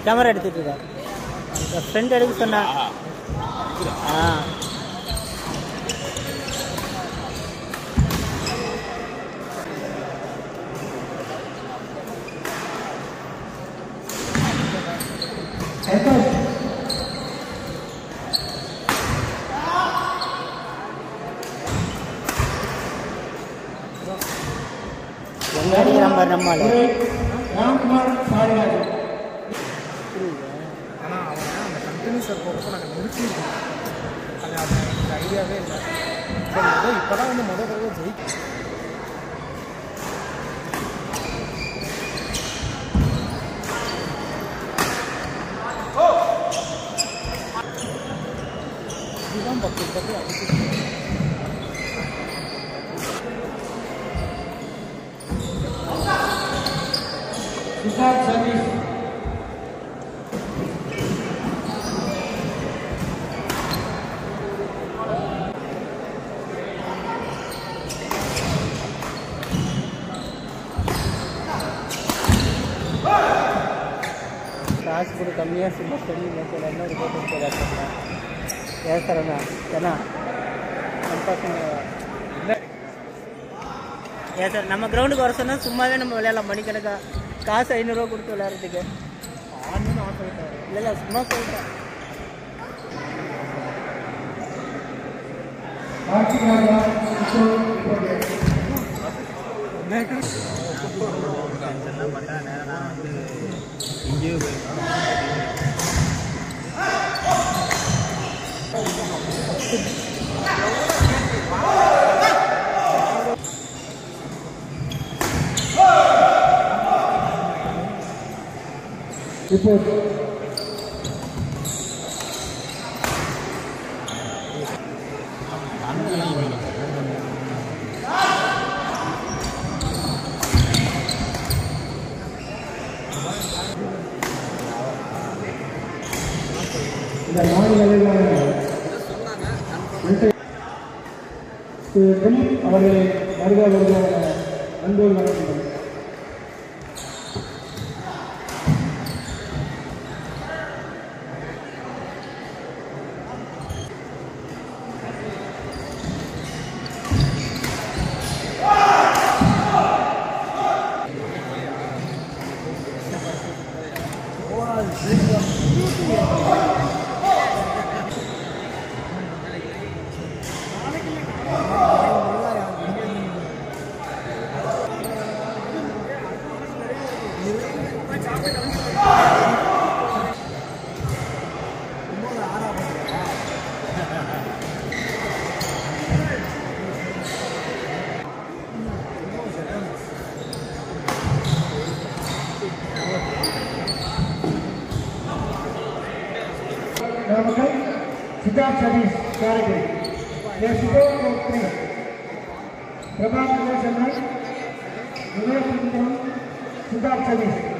camera எடுத்துட்டு இருக்கா friend எடுக்க சொன்னா ஆ எங்க அடிக்கிறான் பாரு நம்மால ராம்குமார் சாரிராஜன் ஆனால் அவன் அந்த கண்டினியூஸை போகிறப்போ நாங்கள் நிறுத்திருக்கோம் அது அது எனக்கு ஐடியாவே இல்லை சரி ஏதோ இப்போ தான் வந்து முதல் தடவை ஜெயிக்கும் இதுதான் பத்து பத்து அடிச்சு சித்தார்த் சதீஷ் காசு கூட கம்மியாக சும்மா சொல்லி சார் என்ன ஒரு போட்டு போகிறாங்க ஏன் சார் அண்ணா ஏன்னா பசங்க ஏன் சார் நம்ம கிரவுண்டுக்கு வர சொன்னால் சும்மாவே நம்ம விளையாடலாம் மணிக்கணக்கா காசு ஐநூறுரூவா கொடுத்து விளையாடுறதுக்கு ஆடணும்னு ஆசைப்பட்டாரு இல்லை இல்லை சும்மா சொல்லிட்டேன் கார்த்திக் ராஜா கிஷோர் இப்போது ரிப்போர்ட் இந்த மாநில அளவிலான திரு திலீப் அவர்களை வருக வருக என அன்போடு வணங்குகிறேன் நாமக்கல் சித்தார்த் சதீஷ் காரைக்குடி எஸ் த்ரீ பிரபாகர் சென்னை விவேக் சித்தார்த் சதீஷ்